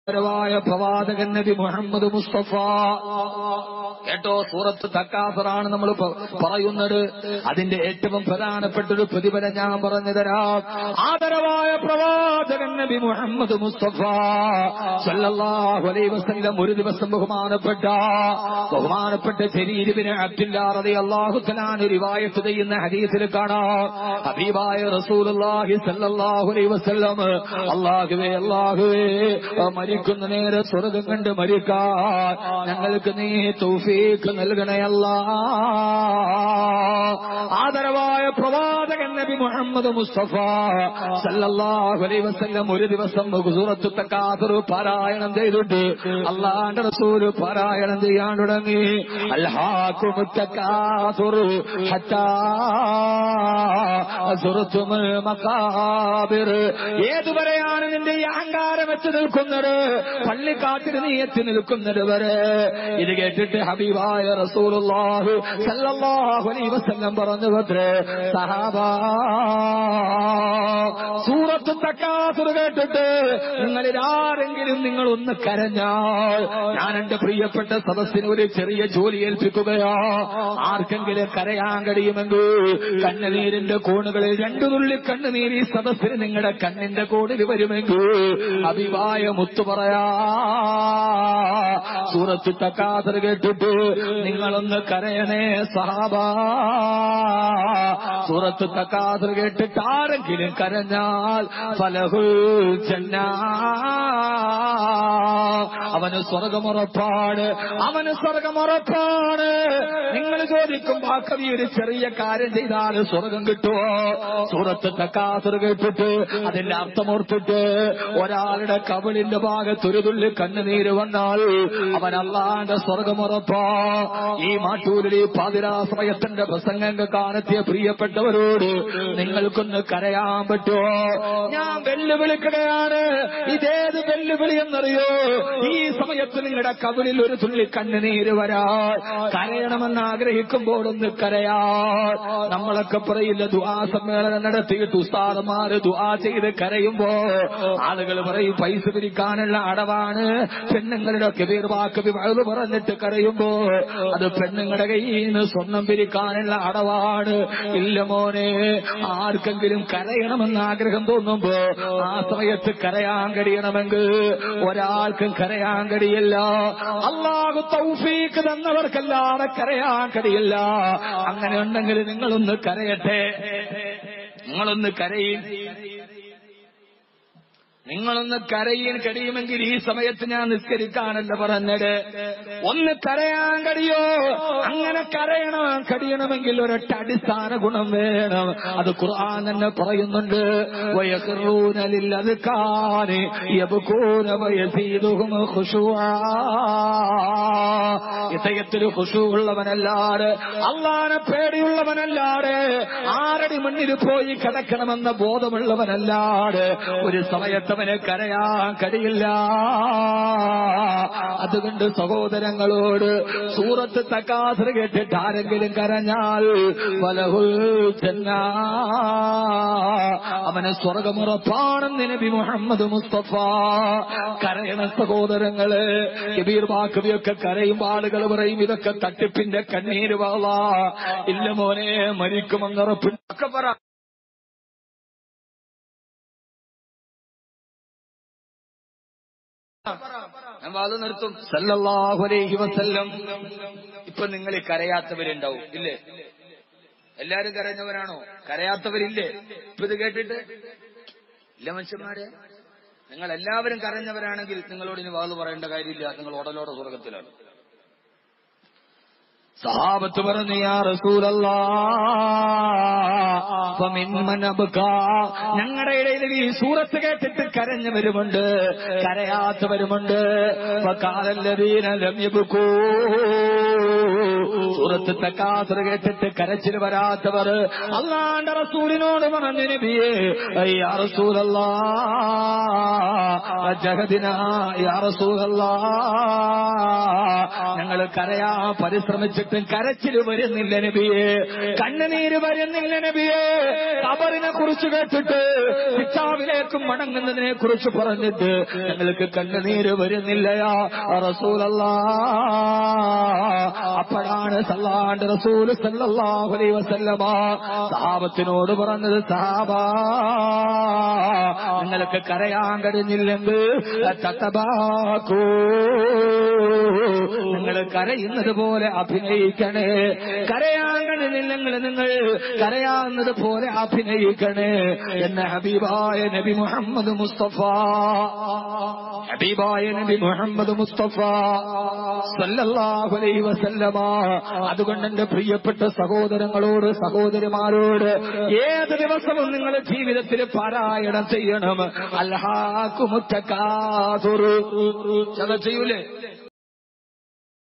പരമായ പ്രവാചകൻ നബി മുഹമ്മദ് മുസ്തഫ കേട്ടോ സൂറത്ത് തക്കാസറാണ് നമ്മൾ പ- പറയുന്നത് അതിന്റെ ഏറ്റവും പ്രധാനപ്പെട്ട ഒരു പ്രതിഫലം ഞാൻ പറഞ്ഞു തരാം ആദരവായ പ്രവാചകൻ നബി മുഹമ്മദ് മുസ്തഫ സല്ലല്ലാഹു അലൈഹി വസല്ലം ഒരു ദിവസം ബഹുമാനപ്പെട്ട ബഹുമാനപ്പെട്ട ശരീരവിന് അബ്ദുല്ലാ റളിയല്ലാഹു തആല റിവായത്ത് ചെയ്യുന്ന ഹദീസിൽ കാണാം ഹബീബായ റസൂലുള്ളാഹി സല്ലല്ലാഹു അലൈഹി വസല്ലം അല്ലാഹുവേ അല്ലാഹുവേ ആ മരിക്കുന്ന നേരെ സ്വർഗം കണ്ട് മരിക്കാൻ ഞങ്ങൾക്ക് നീ തൗഫീഖ് നൽകണയല്ല ആദരവായ പ്രവാചകൻ നബി മുഹമ്മദ് മുസ്തഫ സല്ലല്ലാഹു അലൈഹി വസല്ലം ഒരു ദിവസം സൂറത്തു തക്കാസുർ പാരായണം ചെയ്തിട്ട് അള്ളാന്റെ റസൂല് പാരായണം ചെയ്യാൻ തുടങ്ങി അൽഹാക്കും തക്കാസുർ ഹത്താ സുറത്തുമുൽ മഖാബിർ ഏതുവരെയാണ് നിന്റെ ഈ അഹങ്കാരം വെച്ച് നിൽക്കുന്നത് പള്ളിക്കാട്ടിൽ നീ എത്തി നിൽക്കുന്നത് വരെ ഇത് കേട്ടിട്ട് ഹബീബായ റസൂലുള്ളാഹി സല്ലല്ലാഹു അലൈഹി വസല്ലം പറഞ്ഞു പത്രേ സഹാബാ സൂറത്ത് തക്കാസുർ കേട്ടിട്ട് നിങ്ങളിൽ ആരെങ്കിലും നിങ്ങൾ ഒന്ന് കരഞ്ഞാൽ ഞാൻ എന്റെ പ്രിയപ്പെട്ട സദസ്സിന് ഒരു ചെറിയ ജോലി ഏൽപ്പിക്കുകയോ ആർക്കെങ്കിലും കരയാൻ കഴിയുമെങ്കിൽ കണ്ണുനീരിന്റെ കോണുകളിൽ രണ്ടു തുള്ളി കണ്ണുനീർ ഈ സദസ്സിന് നിങ്ങളുടെ കണ്ണിന്റെ കോണിൽ വരുമെങ്കിൽ അഭിവായ മുത്തു പറയാ സൂറത്ത് തക്കാതർ കേട്ടിട്ട് നിങ്ങളൊന്ന് കരയണേ സഹാബ സൂറത്ത് തക്കാതർ കേട്ടിട്ട് ആരെങ്കിലും കരഞ്ഞാൽ ഫലഹു ജന്നാ അവന് സ്വർഗമുറപ്പാണ് അവന് സ്വർഗമുറപ്പാണ് നിങ്ങൾ ചോദിക്കും ആ കവി ഒരു ചെറിയ കാര്യം ചെയ്താൽ സ്വർഗം കിട്ടുമോ സൂറത്ത് തക്കാസുർ കേട്ടിട്ട് അതിന്റെ അർത്ഥമോർത്തിട്ട് ഒരാളുടെ കവിളിന്റെ ഭാഗത്ത് ഒരു തുള്ളി കണ്ണുനീര് വന്നാൽ അവൻ അള്ളാന്റെ സ്വർഗമുറപ്പാ ഈ മാട്ടൂരിൽ ഈ പാതിരാ സമയത്തിന്റെ പ്രസംഗങ്ങൾ കാണെത്തിയ പ്രിയപ്പെട്ടവരോട് നിങ്ങൾക്കൊന്ന് കരയാൻ പറ്റുമോ ഞാൻ വെല്ലുവിളിക്കുകയാണ് ഇതേത് വെല്ലുവിളി എന്നറിയോ ഈ സമയത്ത് നിങ്ങളുടെ കവിളിൽ ഒരു തുള്ളി കണ്ണുനീര് വരാൻ കരയണമെന്ന് ആഗ്രഹിക്കുമ്പോൾ ഒന്ന് കരയാ നമ്മളൊക്കെ പറയില്ല ദുആ സമ്മേളനം നടത്തിയിട്ട് ഉസ്താദന്മാര് ദുആ ചെയ്ത് കരയുമ്പോ ആളുകൾ പറയും പൈസ പിരിക്കാനുള്ള അടവാണ് പെണ്ണുങ്ങളുടെ കബീർ വാക്കബി വഴുത് പറഞ്ഞിട്ട് കരയുമ്പോ അത് പെണ്ണുങ്ങളുടെ കയ്യിൽ നിന്ന് സ്വർണം പിരിക്കാനുള്ള അടവാണ് ഇല്ല മോനെ ആർക്കെങ്കിലും കരയണമെന്ന് ആഗ്രഹം തോന്നുമ്പോ ആ സമയത്ത് കരയാൻ കഴിയണമെങ്കിൽ ഒരാൾക്കും കരയാൻ കഴിയില്ല അള്ളാഹു തൗഫീക്ക് തന്നവർക്കല്ലാതെ കരയാൻ കഴിയില്ല അങ്ങനെ ഉണ്ടെങ്കിൽ നിങ്ങളൊന്ന് കരയട്ടെ നിങ്ങളൊന്ന് കരയും നിങ്ങളൊന്ന് കരയാൻ കഴിയുമെങ്കിൽ ഈ സമയത്ത് ഞാൻ നിസ്കരിക്കാനല്ല പറഞ്ഞത് ഒന്ന് കരയാൻ കഴിയോ അങ്ങനെ കരയണം കഴിയണമെങ്കിൽ ഒരൊറ്റ അടിസ്ഥാന ഗുണം വേണം അത് ഖുർആൻ തന്നെ പറയുന്നുണ്ട് വയക്കറൂനലില്ലതുക്കാന് യബുക്കൂന വയസീതുഹും ഖുശൂആ ഇതയത്തിൽ ഖുശൂഉള്ളവനല്ലാതെ അള്ളാനെ പേടിയുള്ളവനല്ലാതെ ആരടി മുന്നിൽ പോയി കിടക്കണമെന്ന ബോധമുള്ളവനല്ലാതെ ഒരു സമയത്ത് അവന് കരയാൻ കഴിയില്ല അതുകൊണ്ട് സഹോദരങ്ങളോട് സൂറത്ത് തക്കാസർ കേട്ടിട്ട് ആരെങ്കിലും കരഞ്ഞാൽ വലഹുൽ ജന്നാ. അവന് സ്വർഗമുറപ്പാണെന്ന് നബി മുഹമ്മദ് മുസ്തഫ കരയണ സഹോദരങ്ങള് കബീർ ബാക്കവിയൊക്കെ കരയും ആളുകൾ പറയും ഇതൊക്കെ തട്ടിപ്പിന്റെ കണ്ണീര് വാള ഇല്ല മോനെ മരിക്കുമെന്നുറപ്പിട്ടൊക്കെ പറ ഞാൻ വാദം നിർത്തും സല്ലല്ലാഹു അലൈഹി വസല്ലം ഇപ്പൊ നിങ്ങൾ കരയാത്തവരുണ്ടാവും ഇല്ലേ എല്ലാരും കരഞ്ഞവരാണോ കരയാത്തവരില്ലേ ഇപ്പൊ ഇത് കേട്ടിട്ട് ഇല്ല മനുഷ്യന്മാരെ നിങ്ങൾ എല്ലാവരും കരഞ്ഞവരാണെങ്കിൽ നിങ്ങളോട് ഇനി വാത് പറയേണ്ട കാര്യമില്ല നിങ്ങൾ ഉടലോടെ സ്വർഗത്തിലാണ് സഹാബത്ത് പറഞ്ഞു യാ റസൂലല്ലാ ഫമിമ്മൻ അബ്കാ ഞങ്ങളുടെ ഇടയിൽ ഈ സൂറത്ത് കേട്ടിട്ട് കരഞ്ഞവരുമുണ്ട് കരയാത്തവരുമുണ്ട് ഫഖാലല്ലദീന ലം യബ്കൂ സൂറത്ത് തക്കാസുർ കേട്ടിട്ട് കരച്ചിൽ വരാത്തവർ അള്ളാന്റെ റസൂലിനോട് പറഞ്ഞു നബിയേ യാ റസൂലല്ലാ ജഹദിന യാ റസൂലല്ലാ ഞങ്ങൾ കരയാ പരിശ്രമിച്ചിട്ടും കരച്ചിൽ വരുന്നില്ല നബിയെ കണ്ണുനീര് വരുന്നില്ല നബിയെ കബറിനെ കുറിച്ച് കേട്ടിട്ട് ശിക്ഷാവിലേക്ക് മടങ്ങുന്നതിനെ കുറിച്ച് പറഞ്ഞിട്ട് ഞങ്ങൾക്ക് കണ്ണുനീര് വരുന്നില്ലയാ റസൂലല്ലാ അപ്പോഴാണ് സല്ലാണ്ട് റസൂൽ സല്ലല്ലാഹു അലൈഹി വസല്ലമ സഹാബത്തിനോട് പറഞ്ഞത് സഹാബ നിങ്ങൾക്ക് കരയാൻ കഴിഞ്ഞില്ലെങ്കിൽ തത്തബാക്കൂ നിങ്ങൾ കരയുന്നത് പോലെ അഭിനയിക്കണേ കരയാൻ കഴിഞ്ഞില്ലെങ്കിൽ നിങ്ങൾ കരയാവുന്നത് പോലെ അഭിനയിക്കണേ എന്ന ഹബീബായ നബി മുഹമ്മദ് മുസ്തഫ ഹബീബായ നബി മുഹമ്മദ് മുസ്തഫ സല്ലല്ലാഹു അലൈഹി വസല്ലമ അതുകൊണ്ട് എന്റെ പ്രിയപ്പെട്ട സഹോദരങ്ങളോട് സഹോദരിമാരോട് ഏത് ദിവസവും നിങ്ങൾ ജീവിതത്തിൽ പാരായണം ചെയ്യണം അൽഹാക്കുമുറ്റക്കാതുറു ചില ചെയ്യൂലേ